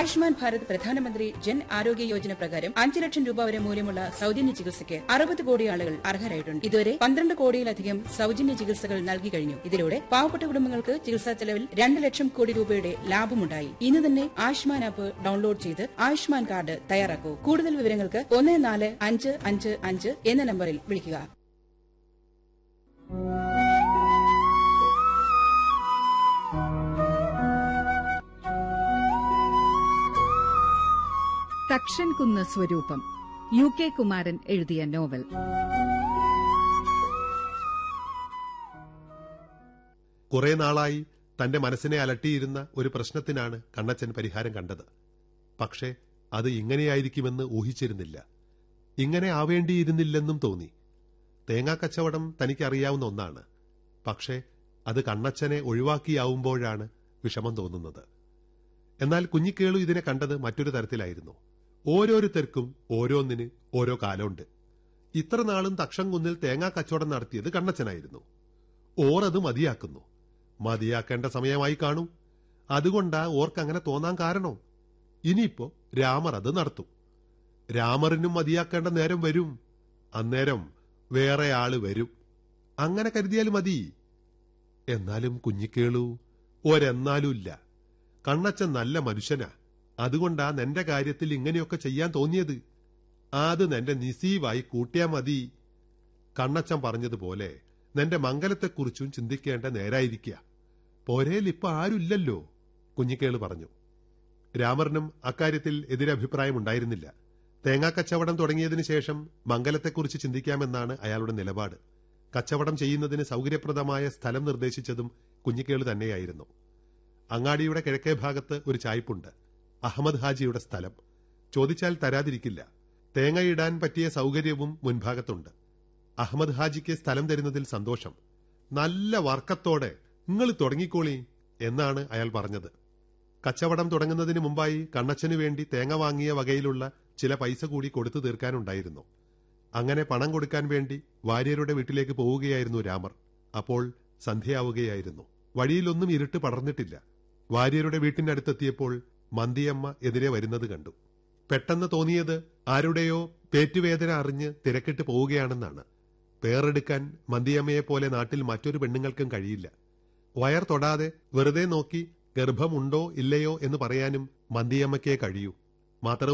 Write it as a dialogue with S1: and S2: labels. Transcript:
S1: ആയുഷ്മാൻ ഭാരത് പ്രധാനമന്ത്രി ജൻ ആരോഗ്യ യോജന പ്രകാരം അഞ്ച് ലക്ഷം രൂപ വരെ മൂല്യമുള്ള സൗജന്യ ചികിത്സയ്ക്ക് അറുപത് കോടി ആളുകൾ അർഹരായിട്ടുണ്ട് ഇതുവരെ പന്ത്രണ്ട് കോടിയിലധികം സൗജന്യ ചികിത്സകൾ നൽകി കഴിഞ്ഞു ഇതിലൂടെ പാവപ്പെട്ട കുടുംബങ്ങൾക്ക് ചികിത്സാ ചെലവിൽ രണ്ട് ലക്ഷം കോടി രൂപയുടെ ലാഭമുണ്ടായി ഇന്ന് തന്നെ ആയുഷ്മാൻ ആപ്പ് ഡൗൺലോഡ് ചെയ്ത് ആയുഷ്മാൻ കാർഡ് തയ്യാറാക്കൂ കൂടുതൽ വിവരങ്ങൾക്ക് ഒന്ന് നാല് അഞ്ച് അഞ്ച് അഞ്ച് എന്ന നമ്പറിൽ വിളിക്കുക
S2: തക്ഷൻകുന്ന് സ്വരൂപം യു കെ കുമാരൻ എഴുതിയ നോവൽ
S3: കുറെ നാളായി തന്റെ മനസ്സിനെ അലട്ടിയിരുന്ന ഒരു പ്രശ്നത്തിനാണ് കണ്ണച്ചൻ പരിഹാരം കണ്ടത് പക്ഷേ അത് ഇങ്ങനെയായിരിക്കുമെന്ന് ഊഹിച്ചിരുന്നില്ല ഇങ്ങനെ ആവേണ്ടിയിരുന്നില്ലെന്നും തോന്നി തേങ്ങാക്കച്ചവടം തനിക്കറിയാവുന്ന ഒന്നാണ് പക്ഷേ അത് കണ്ണച്ചനെ ഒഴിവാക്കിയാവുമ്പോഴാണ് വിഷമം തോന്നുന്നത് എന്നാൽ കുഞ്ഞിക്കേളു ഇതിനെ കണ്ടത് മറ്റൊരു തരത്തിലായിരുന്നു ഓരോരുത്തർക്കും ഓരോന്നിന് ഓരോ കാലമുണ്ട് ഇത്ര നാളും തക്ഷംകുന്നിൽ തേങ്ങാ കച്ചവടം നടത്തിയത് കണ്ണച്ചനായിരുന്നു ഓർ അത് മതിയാക്കുന്നു മതിയാക്കേണ്ട സമയമായി കാണൂ അതുകൊണ്ടാ ഓർക്കങ്ങനെ തോന്നാൻ കാരണോ ഇനിയിപ്പോ രാമർ അത് നടത്തും രാമറിനും മതിയാക്കേണ്ട നേരം വരും അന്നേരം വേറെ ആള് വരും അങ്ങനെ കരുതിയാൽ മതി എന്നാലും കുഞ്ഞിക്കേളു ഒരെന്നാലും ഇല്ല കണ്ണച്ചൻ നല്ല മനുഷ്യനാ അതുകൊണ്ടാ നിന്റെ കാര്യത്തിൽ ഇങ്ങനെയൊക്കെ ചെയ്യാൻ തോന്നിയത് അത് നിന്റെ നിസീവായി കൂട്ടിയാ മതി കണ്ണച്ചൻ പറഞ്ഞതുപോലെ നിന്റെ മംഗലത്തെക്കുറിച്ചും ചിന്തിക്കേണ്ട നേരായിരിക്കുക പോരേൽ ഇപ്പൊ ആരുമില്ലല്ലോ കുഞ്ഞിക്കേള് പറഞ്ഞു രാമറിനും അക്കാര്യത്തിൽ എതിരഭിപ്രായമുണ്ടായിരുന്നില്ല തേങ്ങാക്കച്ചവടം തുടങ്ങിയതിനു ശേഷം മംഗലത്തെക്കുറിച്ച് ചിന്തിക്കാമെന്നാണ് അയാളുടെ നിലപാട് കച്ചവടം ചെയ്യുന്നതിന് സൗകര്യപ്രദമായ സ്ഥലം നിർദ്ദേശിച്ചതും കുഞ്ഞിക്കേള് തന്നെയായിരുന്നു അങ്ങാടിയുടെ കിഴക്കേ ഭാഗത്ത് ഒരു ചായ്പുണ്ട് അഹമ്മദ് ഹാജിയുടെ സ്ഥലം ചോദിച്ചാൽ തരാതിരിക്കില്ല തേങ്ങയിടാൻ പറ്റിയ സൗകര്യവും മുൻഭാഗത്തുണ്ട് അഹമ്മദ് ഹാജിക്ക് സ്ഥലം തരുന്നതിൽ സന്തോഷം നല്ല വർക്കത്തോടെ നിങ്ങൾ തുടങ്ങിക്കോളി എന്നാണ് അയാൾ പറഞ്ഞത് കച്ചവടം തുടങ്ങുന്നതിന് മുമ്പായി കണ്ണച്ചനു വേണ്ടി തേങ്ങ വാങ്ങിയ വകയിലുള്ള ചില പൈസ കൂടി കൊടുത്തു തീർക്കാനുണ്ടായിരുന്നു അങ്ങനെ പണം കൊടുക്കാൻ വേണ്ടി വാര്യരുടെ വീട്ടിലേക്ക് പോവുകയായിരുന്നു രാമർ അപ്പോൾ സന്ധ്യയാവുകയായിരുന്നു വഴിയിലൊന്നും ഇരുട്ട് പടർന്നിട്ടില്ല വാര്യരുടെ വീട്ടിനടുത്തെത്തിയപ്പോൾ മന്തിയമ്മ എതിരെ വരുന്നത് കണ്ടു പെട്ടെന്ന് തോന്നിയത് ആരുടെയോ പേറ്റുവേദന അറിഞ്ഞ് തിരക്കിട്ട് പോവുകയാണെന്നാണ് പേറെടുക്കാൻ മന്തിയമ്മയെ പോലെ നാട്ടിൽ മറ്റൊരു പെണ്ണുങ്ങൾക്കും കഴിയില്ല വയർ തൊടാതെ വെറുതെ നോക്കി ഗർഭമുണ്ടോ ഇല്ലയോ എന്ന് പറയാനും മന്തിയമ്മയ്ക്കേ കഴിയൂ മാത്രവും